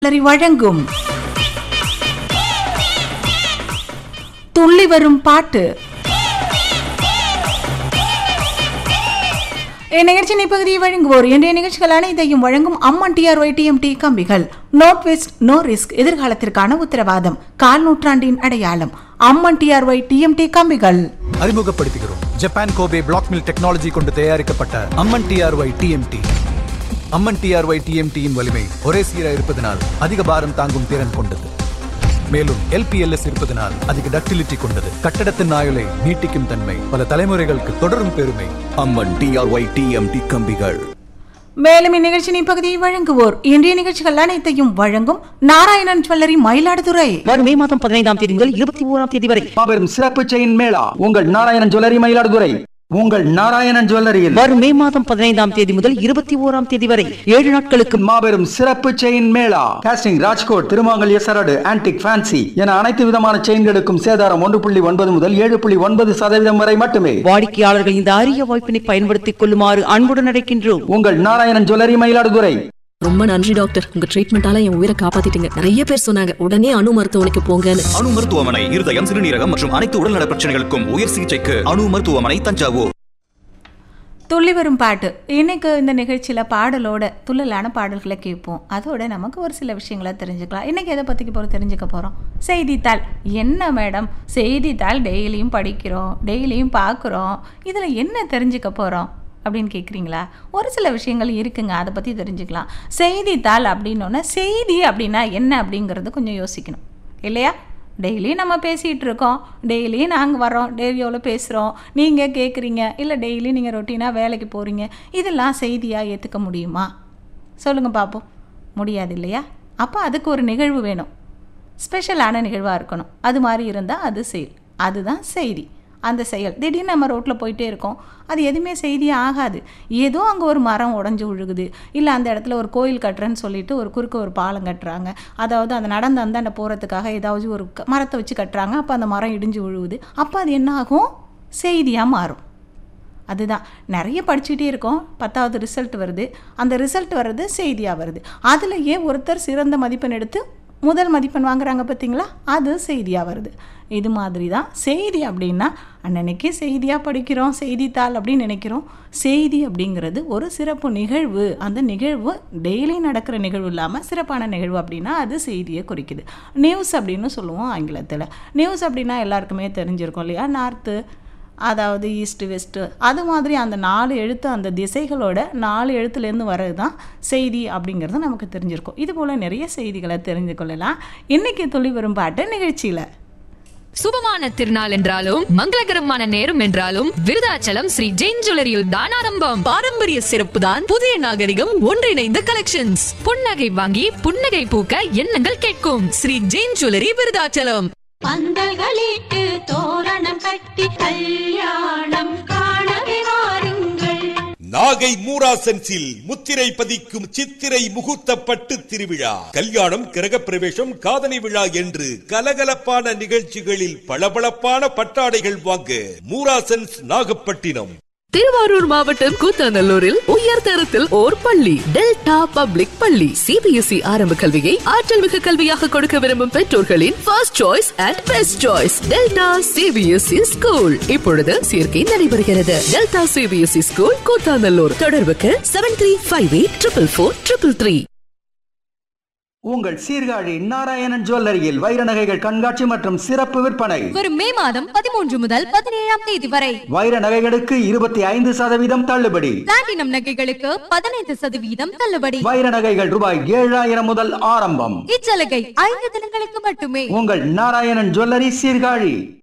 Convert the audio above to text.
மலரி வழங்கும் துள்ளி வரும் பாட்டு இந்நிகழ்ச்சியின் இப்பகுதியை வழங்குவோர் இன்றைய நிகழ்ச்சிகள் அனைத்தையும் வழங்கும் அம்மன் டிஆர்ஒய் டிஎம்டி கம்பிகள் நோட் வெஸ்ட் நோ ரிஸ்க் எதிர்காலத்திற்கான உத்தரவாதம் கால் நூற்றாண்டின் அடையாளம் அம்மன் டிஆர்ஒய் டிஎம்டி கம்பிகள் அறிமுகப்படுத்துகிறோம் Japan Kobe block mill technology கொண்டு தயாரிக்கப்பட்ட Amman TRY TMT Amman TRY டிஎம்டியின் வலிமை ஒரே சீராக இருப்பதனால் அதிக பாரம் தாங்கும் திறன் கொண்டது மேலும் எல்பிஎல்எஸ் இருப்பதனால் அதிக டக்டிலிட்டி கொண்டது கட்டடத்தின் ஆயுளை நீட்டிக்கும் தன்மை பல தலைமுறைகளுக்கு தொடரும் பெருமை அம்மன் டிஆர்ஒய் டிஎம்டி கம்பிகள் மேலும் இந்நிகழ்ச்சியின் இப்பகுதியை வழங்குவோர் இன்றைய நிகழ்ச்சிகள் அனைத்தையும் வழங்கும் நாராயணன் ஜுவல்லரி மயிலாடுதுறை வரும் மே மாதம் பதினைந்தாம் தேதி முதல் இருபத்தி ஓராம் தேதி வரை மாபெரும் சிறப்பு செயின் மேளா உங்கள் நாராயணன் ஜுவல்லரி மயிலாடுதுறை உங்கள் நாராயணன் ஜுவல்லரியில் வரும் மே மாதம் பதினைந்தாம் தேதி முதல் இருபத்தி ஓராம் தேதி வரை ஏழு நாட்களுக்கு மாபெரும் சிறப்பு செயின் மேளா காஸ்டிங் ராஜ்கோட் திருமாங்கல்ய சரடு ஆன்டிக் ஃபேன்சி என அனைத்து விதமான செயின்களுக்கும் சேதாரம் ஒன்று புள்ளி ஒன்பது முதல் ஏழு புள்ளி ஒன்பது சதவீதம் வரை மட்டுமே வாடிக்கையாளர்கள் இந்த அரிய வாய்ப்பினை பயன்படுத்திக் கொள்ளுமாறு அன்புடன் அழைக்கின்றோம் உங்கள் நாராயணன் ஜுவல்லரி மயிலாடுதுறை ரொம்ப நன்றி டாக்டர் உங்க ட்ரீட்மெண்டால என் உயிரை காப்பாத்திட்டீங்க நிறைய பேர் சொன்னாங்க உடனே அணு மருத்துவமனைக்கு போங்கன்னு அணு மருத்துவமனை இருதயம் சிறுநீரகம் மற்றும் அனைத்து உடல்நல பிரச்சனைகளுக்கும் உயர் சிகிச்சைக்கு அணு மருத்துவமனை தஞ்சாவூர் துள்ளி வரும் பாட்டு இன்னைக்கு இந்த நிகழ்ச்சியில் பாடலோட துள்ளலான பாடல்களை கேட்போம் அதோட நமக்கு ஒரு சில விஷயங்களை தெரிஞ்சுக்கலாம் இன்னைக்கு எதை பற்றி போகிறோம் தெரிஞ்சுக்க போகிறோம் செய்தித்தாள் என்ன மேடம் செய்தித்தாள் டெய்லியும் படிக்கிறோம் டெய்லியும் பார்க்குறோம் இதில் என்ன தெரிஞ்சுக்க போகிறோம் அப்படின்னு கேட்குறீங்களா ஒரு சில விஷயங்கள் இருக்குங்க அதை பற்றி தெரிஞ்சுக்கலாம் செய்தித்தாள் அப்படின்னோன்னா செய்தி அப்படின்னா என்ன அப்படிங்கிறது கொஞ்சம் யோசிக்கணும் இல்லையா டெய்லி நம்ம பேசிகிட்டு இருக்கோம் டெய்லி நாங்கள் வரோம் ரேடியோவில் பேசுகிறோம் நீங்கள் கேட்குறீங்க இல்லை டெய்லி நீங்கள் ரொட்டீனாக வேலைக்கு போகிறீங்க இதெல்லாம் செய்தியாக ஏற்றுக்க முடியுமா சொல்லுங்கள் பார்ப்போம் முடியாது இல்லையா அப்போ அதுக்கு ஒரு நிகழ்வு வேணும் ஸ்பெஷலான நிகழ்வாக இருக்கணும் அது மாதிரி இருந்தால் அது செயல் அதுதான் செய்தி அந்த செயல் திடீர்னு நம்ம ரோட்டில் போயிட்டே இருக்கோம் அது எதுவுமே செய்தியே ஆகாது ஏதோ அங்கே ஒரு மரம் உடஞ்சி விழுகுது இல்லை அந்த இடத்துல ஒரு கோயில் கட்டுறேன்னு சொல்லிட்டு ஒரு குறுக்க ஒரு பாலம் கட்டுறாங்க அதாவது அந்த நடந்து அந்தாண்ட போகிறதுக்காக ஏதாவது ஒரு க- மரத்தை வச்சு கட்டுறாங்க அப்போ அந்த மரம் இடிஞ்சு விழுவுது அப்போ அது என்ன ஆகும் செய்தியாக மாறும் அதுதான் நிறைய படிச்சுட்டே இருக்கோம் பத்தாவது ரிசல்ட் வருது அந்த ரிசல்ட் வர்றது செய்தியாக வருது அதில் ஏன் ஒருத்தர் சிறந்த மதிப்பெண் எடுத்து முதல் மதிப்பெண் வாங்குறாங்க பார்த்தீங்களா அது செய்தியாக வருது இது மாதிரி தான் செய்தி அப்படின்னா அன்னன்னைக்கு செய்தியாக படிக்கிறோம் செய்தித்தாள் அப்படின்னு நினைக்கிறோம் செய்தி அப்படிங்கிறது ஒரு சிறப்பு நிகழ்வு அந்த நிகழ்வு டெய்லி நடக்கிற நிகழ்வு இல்லாமல் சிறப்பான நிகழ்வு அப்படின்னா அது செய்தியை குறிக்குது நியூஸ் அப்படின்னு சொல்லுவோம் ஆங்கிலத்தில் நியூஸ் அப்படின்னா எல்லாருக்குமே தெரிஞ்சிருக்கும் இல்லையா நார்த்து அதாவது ஈஸ்ட் வெஸ்ட்டு அது மாதிரி அந்த நாலு எழுத்து அந்த திசைகளோட நாலு எழுத்துலேருந்து வர்றது தான் செய்தி அப்படிங்கிறது நமக்கு தெரிஞ்சிருக்கும் இது போல் நிறைய செய்திகளை தெரிஞ்சு கொள்ளலாம் இன்றைக்கி துளி வரும் பாட்டு நிகழ்ச்சியில் சுபமான திருநாள் என்றாலும் மங்களகரமான நேரம் என்றாலும் விருதாச்சலம் ஸ்ரீ ஜெயின் ஜுவல்லரியில் தான் ஆரம்பம் பாரம்பரிய சிறப்பு தான் புதிய நாகரிகம் ஒன்றிணைந்த கலெக்ஷன்ஸ் புன்னகை வாங்கி புன்னகை பூக்க எண்ணங்கள் கேட்கும் ஸ்ரீ ஜெயின் ஜுவல்லரி விருதாச்சலம் பந்தல்களிட்டு தோரணம் கட்டி கல்யாணம் காணவே வாருங்கள் நாகை மூராசன்ஸில் முத்திரை பதிக்கும் சித்திரை முகூர்த்த பட்டு திருவிழா கல்யாணம் கிரகப்பிரவேசம் காதணி விழா என்று கலகலப்பான நிகழ்ச்சிகளில் பளபளப்பான பட்டாடைகள் வாங்க மூராசன்ஸ் நாகப்பட்டினம் திருவாரூர் மாவட்டம் கூத்தாநல்லூரில் உயர் தரத்தில் ஓர் பள்ளி டெல்டா பப்ளிக் பள்ளி சிபிஎஸ்இ ஆரம்ப கல்வியை ஆற்றல் மிகு கல்வியாக கொடுக்க விரும்பும் பெற்றோர்களின் first choice and best choice Delta CBSE school இப்பொழுது சேர்க்கை நடைபெறுகிறது டெல்டா சிபிஎஸ்இ ஸ்கூல் கூத்தாநல்லூர் தொடர்புக்கு seven three five eight triple four triple three உங்கள் சீர்காழி நாராயணன் ஜுவல்லரியில் வைர நகைகள் கண்காட்சி மற்றும் சிறப்பு விற்பனை வரும் மே மாதம் பதிமூன்று முதல் பதினேழாம் தேதி வரை வைர நகைகளுக்கு இருபத்தி ஐந்து சதவீதம் தள்ளுபடி பிளாட்டினம் நகைகளுக்கு பதினைந்து சதவீதம் தள்ளுபடி வைர நகைகள் ரூபாய் ஏழாயிரம் முதல் ஆரம்பம் இச்சலுகை ஐந்து தினங்களுக்கு மட்டுமே உங்கள் நாராயணன் ஜுவல்லரி சீர்காழி